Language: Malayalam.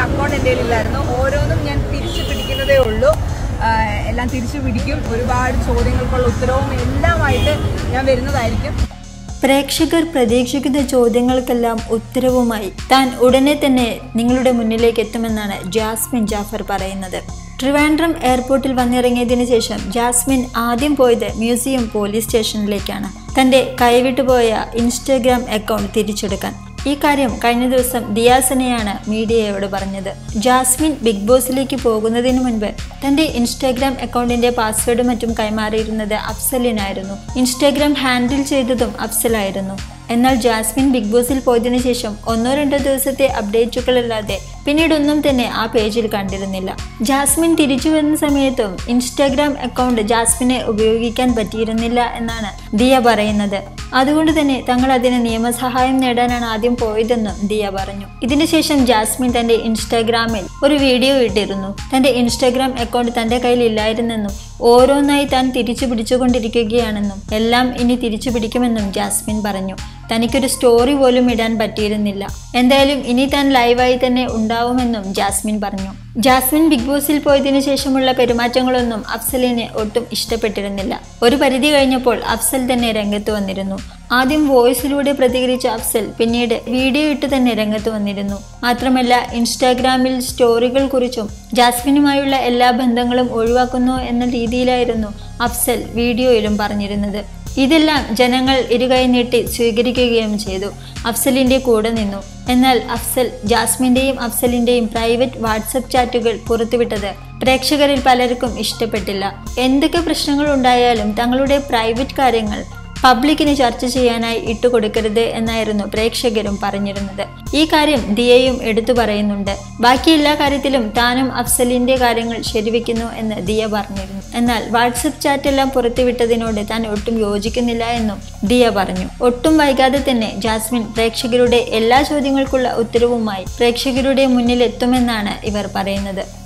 അക്കൗണ്ട് എൻ്റെ കയ്യിലില്ലായിരുന്നു ഓരോന്നും ഞാൻ തിരിച്ചു പിടിക്കുന്നതേ ഉള്ളൂ ആ, എല്ലാം തിരിച്ചു പിടിക്കും ഒരുപാട് ചോദ്യങ്ങൾക്കുള്ള ഉത്തരവും എല്ലാമായിട്ട് ഞാൻ വരുന്നതായിരിക്കും പ്രേക്ഷകർ പ്രതീക്ഷിക്കുന്ന ചോദ്യങ്ങൾക്കെല്ലാം ഉത്തരവുമായി താൻ ഉടനെ തന്നെ നിങ്ങളുടെ മുന്നിലേക്ക് എത്തുമെന്നാണ് ജാസ്മിൻ ജാഫർ പറയുന്നത് ട്രിവാൻഡ്രം എയർപോർട്ടിൽ വന്നിറങ്ങിയതിനു ശേഷം ജാസ്മിൻ ആദ്യം പോയത് മ്യൂസിയം പോലീസ് സ്റ്റേഷനിലേക്കാണ് തന്റെ കൈവിട്ടുപോയ ഇൻസ്റ്റഗ്രാം അക്കൗണ്ട് തിരിച്ചെടുക്കാൻ ഈ കാര്യം കഴിഞ്ഞ ദിവസം ദിയാസനെയാണ് മീഡിയയോട് പറഞ്ഞത് ജാസ്മിൻ ബിഗ് ബോസിലേക്ക് പോകുന്നതിന് മുൻപ് തന്റെ ഇൻസ്റ്റാഗ്രാം അക്കൗണ്ടിന്റെ പാസ്വേഡും മറ്റും കൈമാറിയിരുന്നത് അഫ്സലിനായിരുന്നു ഇൻസ്റ്റാഗ്രാം ഹാൻഡിൽ ചെയ്തതും അഫ്സലായിരുന്നു എന്നാൽ ജാസ്മിൻ ബിഗ് ബോസിൽ പോയതിനു ശേഷം ഒന്നോ രണ്ടോ ദിവസത്തെ അപ്ഡേറ്റുകളല്ലാതെ പിന്നീടൊന്നും തന്നെ ആ പേജിൽ കണ്ടിരുന്നില്ല ജാസ്മിൻ തിരിച്ചു വരുന്ന സമയത്തും ഇൻസ്റ്റാഗ്രാം അക്കൗണ്ട് ജാസ്മിനെ ഉപയോഗിക്കാൻ പറ്റിയിരുന്നില്ല എന്നാണ് ദിയ പറയുന്നത് അതുകൊണ്ട് തന്നെ തങ്ങൾ അതിന് നിയമസഹായം നേടാനാണ് ആദ്യം പോയതെന്നും ദിയ പറഞ്ഞു ഇതിനുശേഷം ജാസ്മിൻ തന്റെ ഇൻസ്റ്റാഗ്രാമിൽ ഒരു വീഡിയോ ഇട്ടിരുന്നു തന്റെ ഇൻസ്റ്റാഗ്രാം അക്കൗണ്ട് തന്റെ കയ്യിൽ ഇല്ലായിരുന്നെന്നും ഓരോന്നായി താൻ തിരിച്ചു പിടിച്ചുകൊണ്ടിരിക്കുകയാണെന്നും എല്ലാം ഇനി തിരിച്ചു പിടിക്കുമെന്നും ജാസ്മിൻ പറഞ്ഞു തനിക്കൊരു സ്റ്റോറി പോലും ഇടാൻ പറ്റിയിരുന്നില്ല എന്തായാലും ഇനി താൻ ലൈവായി തന്നെ ഉണ്ടാവുമെന്നും ജാസ്മിൻ പറഞ്ഞു ജാസ്മിൻ ബിഗ് ബോസിൽ പോയതിനു ശേഷമുള്ള പെരുമാറ്റങ്ങളൊന്നും അഫ്സലിന് ഒട്ടും ഇഷ്ടപ്പെട്ടിരുന്നില്ല ഒരു പരിധി കഴിഞ്ഞപ്പോൾ അഫ്സൽ തന്നെ രംഗത്ത് വന്നിരുന്നു ആദ്യം വോയിസിലൂടെ പ്രതികരിച്ച അഫ്സൽ പിന്നീട് വീഡിയോ ഇട്ട് തന്നെ രംഗത്ത് വന്നിരുന്നു മാത്രമല്ല ഇൻസ്റ്റാഗ്രാമിൽ സ്റ്റോറികൾ കുറിച്ചും ജാസ്മിനുമായുള്ള എല്ലാ ബന്ധങ്ങളും ഒഴിവാക്കുന്നു എന്ന രീതിയിലായിരുന്നു അഫ്സൽ വീഡിയോയിലും പറഞ്ഞിരുന്നത് ഇതെല്ലാം ജനങ്ങൾ ഇരുകൈ നീട്ടി സ്വീകരിക്കുകയും ചെയ്തു അഫ്സലിന്റെ കൂടെ നിന്നു എന്നാൽ അഫ്സൽ ജാസ്മിന്റെയും അഫ്സലിന്റെയും പ്രൈവറ്റ് വാട്സപ്പ് ചാറ്റുകൾ പുറത്തുവിട്ടത് പ്രേക്ഷകരിൽ പലർക്കും ഇഷ്ടപ്പെട്ടില്ല എന്തൊക്കെ പ്രശ്നങ്ങൾ ഉണ്ടായാലും തങ്ങളുടെ പ്രൈവറ്റ് കാര്യങ്ങൾ പബ്ലിക്കിന് ചർച്ച ചെയ്യാനായി ഇട്ടുകൊടുക്കരുത് എന്നായിരുന്നു പ്രേക്ഷകരും പറഞ്ഞിരുന്നത് ഈ കാര്യം ദിയയും എടുത്തു പറയുന്നുണ്ട് ബാക്കി എല്ലാ കാര്യത്തിലും താനും അഫ്സലിന്റെ കാര്യങ്ങൾ ശരിവെക്കുന്നു എന്ന് ദിയ പറഞ്ഞിരുന്നു എന്നാൽ വാട്സപ്പ് ചാറ്റ് എല്ലാം പുറത്തുവിട്ടതിനോട് താൻ ഒട്ടും യോജിക്കുന്നില്ല എന്നും ദിയ പറഞ്ഞു ഒട്ടും വൈകാതെ തന്നെ ജാസ്മിൻ പ്രേക്ഷകരുടെ എല്ലാ ചോദ്യങ്ങൾക്കുള്ള ഉത്തരവുമായി പ്രേക്ഷകരുടെ മുന്നിൽ എത്തുമെന്നാണ് ഇവർ പറയുന്നത്